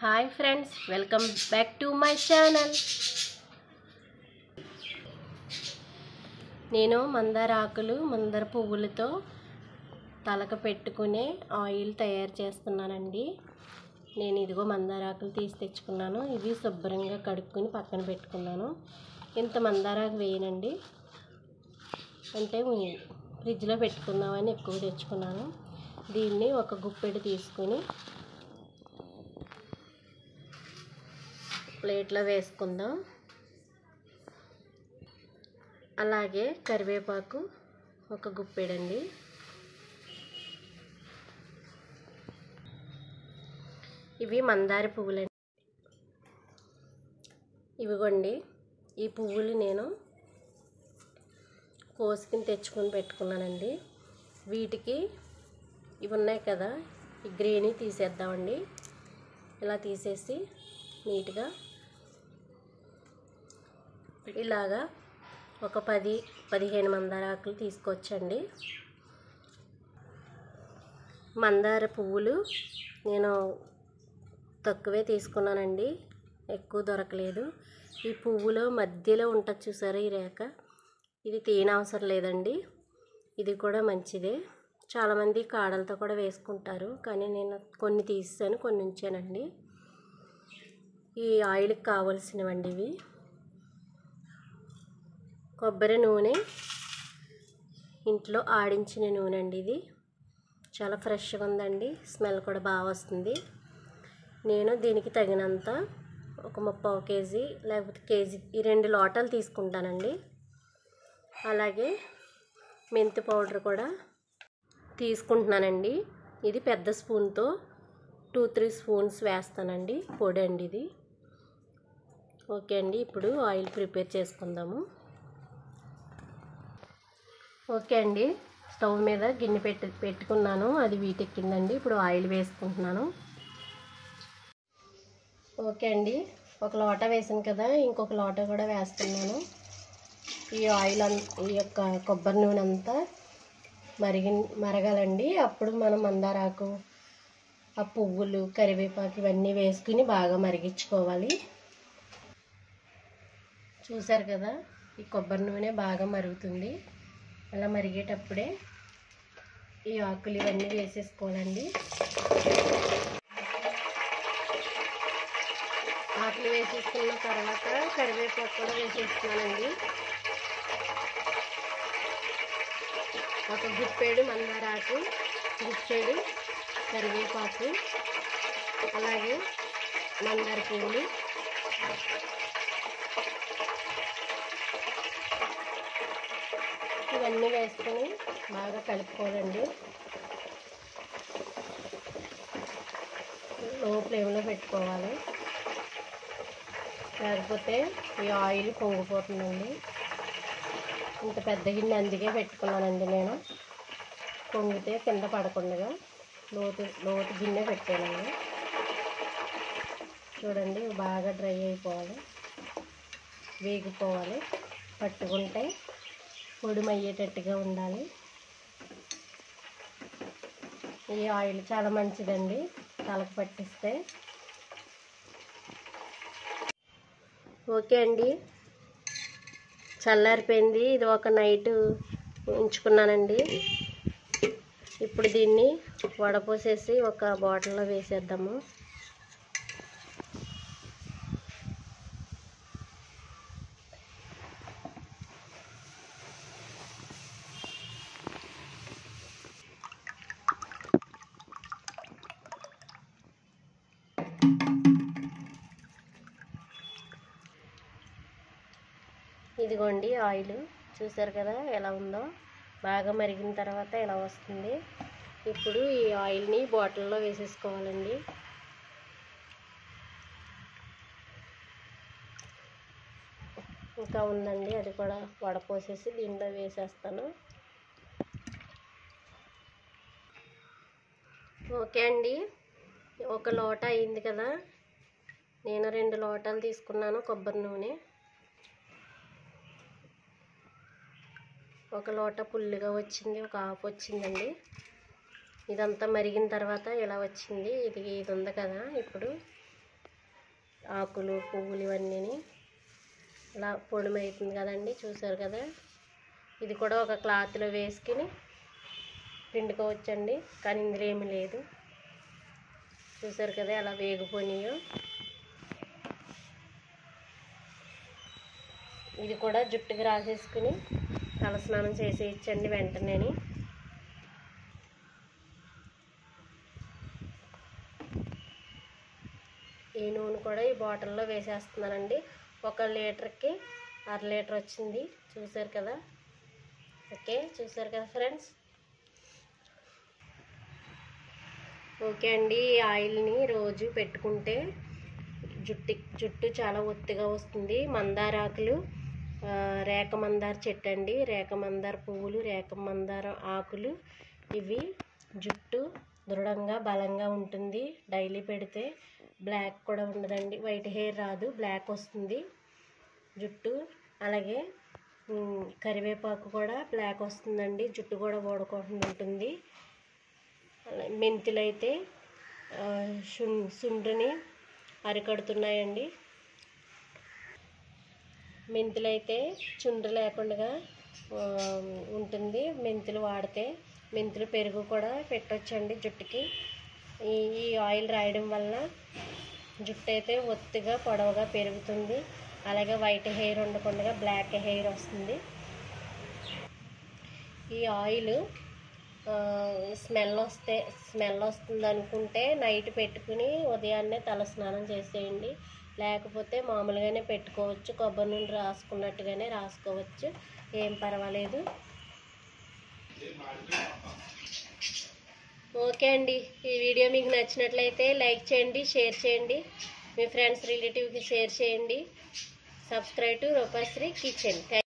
hi friends welcome back to my channel నేను మందార ఆకులు మందార పువ్వులతో తలకు పెట్టుకునే ఆయిల్ తయారు చేస్తున్నానండి నేను ఇదిగో మందార ఆకులు తీసి తెచ్చుకున్నాను ఇవి శుభ్రంగా కడుక్కొని పక్కన పెట్టుకున్నాను ఇంత మందారాకు వేయనండి అంటే ఫ్రిడ్జ్లో పెట్టుకుందామని ఎక్కువ తెచ్చుకున్నాను దీన్ని ఒక గుప్పెడు తీసుకుని ప్లేట్లో వేసుకుందాం అలాగే కరివేపాకు ఒక గుప్పెడండి ఇవి మందార పువ్వులండి ఇవిగోండి ఈ పువ్వులు నేను కోసుకుని తెచ్చుకొని పెట్టుకున్నానండి వీటికి ఇవి ఉన్నాయి కదా ఈ గ్రీని తీసేద్దామండి ఇలా తీసేసి నీట్గా ఇలాగా ఒక పది పదిహేను మందార ఆకులు తీసుకొచ్చండి మందార పువ్వులు నేను తక్కువే తీసుకున్నానండి ఎక్కువ దొరకలేదు ఈ పువ్వులో మధ్యలో ఉంటుంది చూసారా ఈ రేఖ ఇది తీయనవసరం లేదండి ఇది కూడా మంచిదే చాలామంది కాడలతో కూడా వేసుకుంటారు కానీ నేను కొన్ని తీసాను కొన్ని ఉంచానండి ఈ ఆయిల్కి కావలసినవండి ఇవి కొబ్బరి నూనె ఇంట్లో ఆడించిన నూనె అండి ఇది చాలా ఫ్రెష్గా ఉందండి స్మెల్ కూడా బాగా వస్తుంది నేను దీనికి తగినంత ఒక ముప్పావు కేజీ లేకపోతే కేజీ ఈ రెండు లోటాలు తీసుకుంటానండి అలాగే మెంతి పౌడర్ కూడా తీసుకుంటున్నానండి ఇది పెద్ద స్పూన్తో టూ త్రీ స్పూన్స్ వేస్తానండి పొడి అండి ఇది ఓకే అండి ఇప్పుడు ఆయిల్ ప్రిపేర్ చేసుకుందాము ఓకే అండి స్టవ్ మీద గిన్నె పెట్టి పెట్టుకున్నాను అది వీటెక్కిందండి ఇప్పుడు ఆయిల్ వేసుకుంటున్నాను ఓకే అండి ఒక లోట వేసాను కదా ఇంకొక లోట కూడా వేస్తున్నాను ఈ ఆయిల్ ఈ యొక్క కొబ్బరి నూనె అంతా మరిగి మరగాలండి అప్పుడు మనం మందారాకు ఆ పువ్వులు కరివేపాకు ఇవన్నీ వేసుకుని బాగా మరిగించుకోవాలి చూసారు కదా ఈ కొబ్బరి నూనె బాగా మరుగుతుంది అలా మరిగేటప్పుడే ఈ ఆకులు ఇవన్నీ వేసేసుకోవాలండి ఆకులు వేసేసుకున్న తర్వాత కరివేపాకు కూడా వేసేస్తున్నానండి ఒక గుప్పెడు మందారాకు గుప్పెడు కరివేపాకు అలాగే మందార పువ్వులు ఇవన్నీ వేసుకొని బాగా కలుపుకోవాలండి లో ఫ్లేమ్లో పెట్టుకోవాలి లేకపోతే ఈ ఆయిల్ పొంగిపోతుందండి ఇంత పెద్ద గిన్నె అందుకే పెట్టుకున్నానండి నేను పొంగితే కింద పడకుండా లోతు లోతు గిన్నె పెట్టానండి చూడండి బాగా డ్రై అయిపోవాలి వేగిపోవాలి పట్టుకుంటే పొడిమయ్యేటట్టుగా ఉండాలి ఈ ఆయిల్ చాలా మంచిదండి తలకు పట్టిస్తే ఓకే అండి చల్లారిపోయింది ఇది ఒక నైట్ ఉంచుకున్నానండి ఇప్పుడు దీన్ని వడపోసేసి ఒక బాటిల్లో వేసేద్దాము ఇదిగోండి ఆయిల్ చూసారు కదా ఎలా ఉందో బాగా మరిగిన తర్వాత ఎలా వస్తుంది ఇప్పుడు ఈ ఆయిల్ని బాటిల్లో వేసేసుకోవాలండి ఇంకా ఉందండి అది కూడా వడపోసేసి దీంట్లో వేసేస్తాను ఓకే అండి ఒక లోట అయింది కదా నేను రెండు లోటాలు తీసుకున్నాను కొబ్బరి నూనె ఒక లోట పుల్లుగా వచ్చింది ఒక హాఫ్ వచ్చిందండి ఇదంతా మరిగిన తర్వాత ఇలా వచ్చింది ఇది ఇది ఉంది కదా ఇప్పుడు ఆకులు పువ్వులు ఇవన్నీని ఇలా పొడిమవుతుంది కదండి చూసారు కదా ఇది కూడా ఒక క్లాత్లో వేసుకుని పిండుకోవచ్చండి కానీ ఇందులో ఏమీ లేదు చూసారు కదా ఎలా వేగిపోయినాయో ఇది కూడా జుట్టుకి రాసేసుకుని తలస్నానం చేసేయచ్చండి వెంటనేని ఈ నూనె కూడా ఈ బాటిల్లో వేసేస్తున్నానండి ఒక లీటర్కి అర లీటర్ వచ్చింది చూసారు కదా ఓకే చూసారు కదా ఫ్రెండ్స్ ఓకే అండి ఈ ఆయిల్ని రోజు పెట్టుకుంటే జుట్టు జుట్టు చాలా ఒత్తిగా వస్తుంది మందారాకులు ఆ, రేక మందార చెట్టు అండి రేక మందార పువ్వులు రేక మందార ఆకులు ఇవి జుట్టు దృఢంగా బలంగా ఉంటుంది డైలీ పెడితే బ్లాక్ కూడా ఉండదండి వైట్ హెయిర్ రాదు బ్లాక్ వస్తుంది జుట్టు అలాగే ఉమ్, కరివేపాకు కూడా బ్లాక్ వస్తుందండి జుట్టు కూడా ఊడకుండా ఉంటుంది అలా మెంతులు అయితే ఆ, శుం సుండ్రుని అరికడుతున్నాయండి మెంతులు అయితే చుండ్రు లేకుండా ఆ, ఉంటుంది మెంతులు వాడితే మెంతులు పెరుగు కూడా పెట్టొచ్చండి జుట్టుకి ఈ ఈ ఆయిల్ రాయడం వల్ల జుట్టు అయితే ఒత్తిగా పొడవుగా పెరుగుతుంది అలాగే వైట్ హెయిర్ ఉండకుండా బ్లాక్ హెయిర్ వస్తుంది ఈ ఆయిల్ స్మెల్ వస్తే స్మెల్ వస్తుంది అనుకుంటే నైట్ పెట్టుకుని ఉదయాన్నే తల స్నానం చేసేయండి లేకపోతే మామూలుగానే పెట్టుకోవచ్చు కొబ్బరి నూనె రాసుకున్నట్టుగానే రాసుకోవచ్చు ఏం పర్వాలేదు ఓకే అండి ఈ వీడియో మీకు నచ్చినట్లయితే లైక్ చేయండి షేర్ చేయండి మీ ఫ్రెండ్స్ రిలేటివ్కి షేర్ చేయండి సబ్స్క్రైబ్ టు రూపశ్రీ కిచెన్